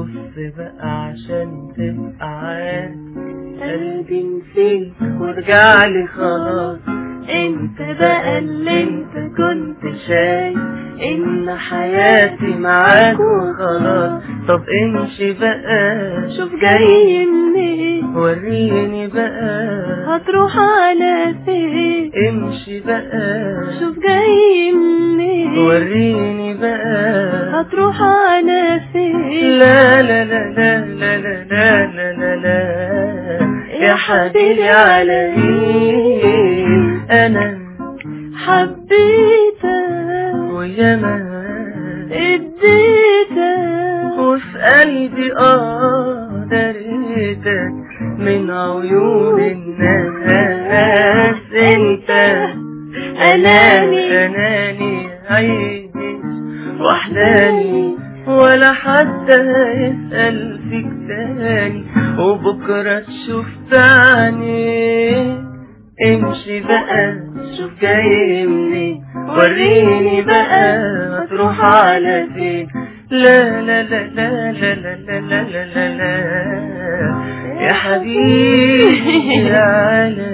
بص بقى عشان تبقى عارف قلبي نسيت وارجع لي خلاص انت بقى اللي انت كنت شايف ان حياتي معاك وخلاص طب امشي بقى شوف جاي منين وريني بقى هتروح على فين امشي بقى شوف جاي منين وريني بقى هتروح على فين لا لا لا لا لا لا لا لا لا لا يا حبيبي على مين انا حبيتك وياما اديتك وفي قلبي اه دريتك من عيون الناس انت أناني. اناني عيني وحداني ولا حد هيسأل فيك تاني وبكرة تشوف تاني امشي بقى شوف جاي منين وريني بقى هتروح على فين لا لا لا لا لا لا لا لا لا لا لا يا حبيبي على